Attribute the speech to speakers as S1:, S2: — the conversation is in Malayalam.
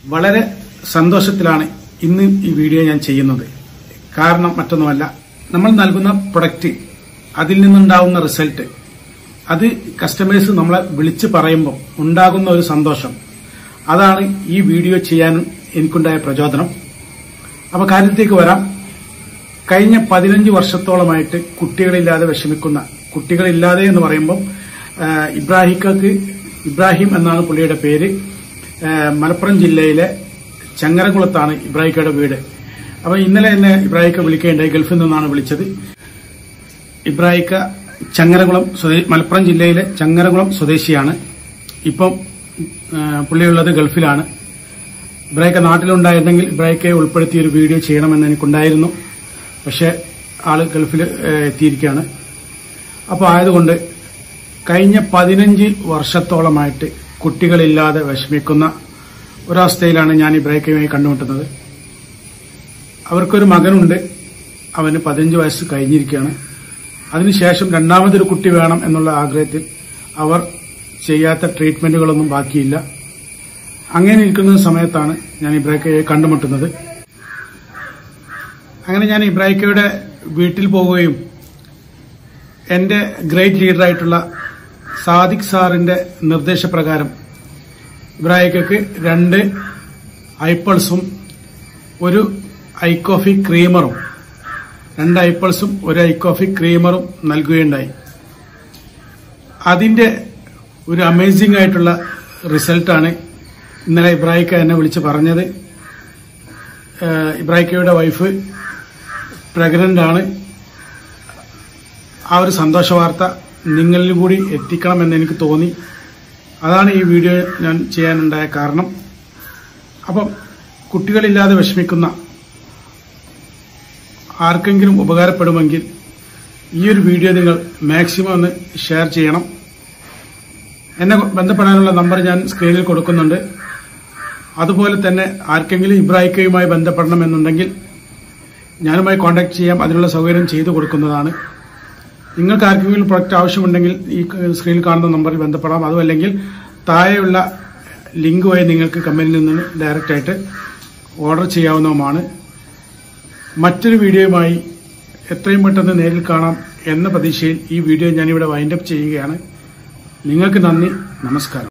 S1: വളരെ സന്തോഷത്തിലാണ് ഇന്ന് ഈ വീഡിയോ ഞാൻ ചെയ്യുന്നത് കാരണം മറ്റൊന്നുമല്ല നമ്മൾ നൽകുന്ന പ്രൊഡക്റ്റ് അതിൽ നിന്നുണ്ടാവുന്ന റിസൾട്ട് അത് കസ്റ്റമേഴ്സ് നമ്മളെ വിളിച്ച് പറയുമ്പോൾ ഉണ്ടാകുന്ന ഒരു സന്തോഷം അതാണ് ഈ വീഡിയോ ചെയ്യാൻ എനിക്കുണ്ടായ പ്രചോദനം അപ്പൊ കാര്യത്തിലേക്ക് വരാം കഴിഞ്ഞ പതിനഞ്ച് വർഷത്തോളമായിട്ട് കുട്ടികളില്ലാതെ വിഷമിക്കുന്ന കുട്ടികളില്ലാതെ എന്ന് പറയുമ്പോൾ ആ, ഇബ്രാഹിക്കക്ക് ഇബ്രാഹിം എന്നാണ് പുള്ളിയുടെ പേര് ആ, മലപ്പുറം ജില്ലയിലെ ചങ്ങരകുളത്താണ് ഇബ്രാഹിക്കയുടെ വീട് അപ്പൊ ഇന്നലെ എന്നെ ഇബ്രാഹിക്ക വിളിക്കുകയുണ്ടായി ഗൾഫിൽ നിന്നാണ് വിളിച്ചത് ഇബ്രാഹിക്ക ചങ്ങരകുളം സ്വദേ- മലപ്പുറം ജില്ലയിലെ ചങ്ങരകുളം സ്വദേശിയാണ് ഇപ്പം ആ, പുള്ളിയുള്ളത് ഗൾഫിലാണ് ഇബ്രാഹിക്ക നാട്ടിലുണ്ടായിരുന്നെങ്കിൽ ഇബ്രാഹിക്കയെ ഉൾപ്പെടുത്തിയ ഒരു വീഡിയോ ചെയ്യണമെന്ന് എനിക്കുണ്ടായിരുന്നു പക്ഷെ ആള് ഗൾഫിൽ ഏഹ്, എത്തിയിരിക്കുകയാണ് അപ്പോൾ ആയതുകൊണ്ട് കഴിഞ്ഞ പതിനഞ്ച് വർഷത്തോളമായിട്ട് കുട്ടികളില്ലാതെ വിഷമിക്കുന്ന ഒരവസ്ഥയിലാണ് ഞാൻ ഇബ്രാഹിക്കയുമായി കണ്ടുമുട്ടുന്നത് അവർക്കൊരു മകനുണ്ട് അവന് പതിനഞ്ച് വയസ്സ് കഴിഞ്ഞിരിക്കുകയാണ് അതിനുശേഷം രണ്ടാമതൊരു കുട്ടി വേണം എന്നുള്ള ആഗ്രഹത്തിൽ അവർ ചെയ്യാത്ത ട്രീറ്റ്മെന്റുകളൊന്നും ബാക്കിയില്ല അങ്ങനെ ഇരിക്കുന്ന സമയത്താണ് ഞാൻ ഇബ്രാഹിക്കയെ കണ്ടുമുട്ടുന്നത് അങ്ങനെ ഞാൻ ഇബ്രാഹിക്കയുടെ വീട്ടിൽ പോവുകയും എന്റെ ഗ്രേറ്റ് ലീഡറായിട്ടുള്ള സാദിഖ് സാറിന്റെ നിർദ്ദേശപ്രകാരം ഇബ്രാഹിക്കക്ക് രണ്ട് ഐപ്പിൾസും ഒരു ഐ കോഫി ക്രീമറും രണ്ട് ഐപ്പിൾസും ഒരു ഐ കോഫി ക്രീമറും നൽകുകയുണ്ടായി അതിന്റെ ഒരു അമേസിംഗ് ആയിട്ടുള്ള റിസൾട്ടാണ് ഇന്നലെ ഇബ്രാഹിക്ക എന്നെ വിളിച്ച് പറഞ്ഞത് ഏഹ് ഇബ്രാഹിക്കയുടെ വൈഫ് പ്രഗ്നന്റ് ആണ് ആ ഒരു സന്തോഷ വാർത്ത നിങ്ങളിൽ കൂടി എത്തിക്കണമെന്ന് എനിക്ക് തോന്നി അതാണ് ഈ വീഡിയോ ഞാൻ ചെയ്യാനുണ്ടായ കാരണം അപ്പം കുട്ടികളില്ലാതെ വിഷമിക്കുന്ന ആർക്കെങ്കിലും ഉപകാരപ്പെടുമെങ്കിൽ ഈ ഒരു വീഡിയോ നിങ്ങൾ മാക്സിമം ഒന്ന് ഷെയർ ചെയ്യണം എന്നെ ബന്ധപ്പെടാനുള്ള നമ്പർ ഞാൻ സ്ക്രീനിൽ കൊടുക്കുന്നുണ്ട് അതുപോലെ തന്നെ ആർക്കെങ്കിലും ഇബ്രാഹിക്കയുമായി ബന്ധപ്പെടണമെന്നുണ്ടെങ്കിൽ ഞാനുമായി കോൺടാക്ട് ചെയ്യാം അതിനുള്ള സൗകര്യം ചെയ്തു കൊടുക്കുന്നതാണ് നിങ്ങൾക്ക് ആർക്കെങ്കിലും പ്രൊഡക്റ്റ് ആവശ്യമുണ്ടെങ്കിൽ ഈ സ്ക്രീനിൽ കാണുന്ന നമ്പറിൽ ബന്ധപ്പെടാം അതുമല്ലെങ്കിൽ താഴെയുള്ള ലിങ്ക് വഴി നിങ്ങൾക്ക് കമ്പനിയിൽ നിന്ന് ഡയറക്റ്റ് ആയിട്ട് ഓർഡർ ചെയ്യാവുന്നതുമാണ് മറ്റൊരു വീഡിയോയുമായി എത്രയും പെട്ടെന്ന് നേരിൽ കാണാം എന്ന പ്രതീക്ഷയിൽ ഈ വീഡിയോ ഞാനിവിടെ വൈൻഡപ്പ് ചെയ്യുകയാണ് നിങ്ങൾക്ക് നന്ദി നമസ്കാരം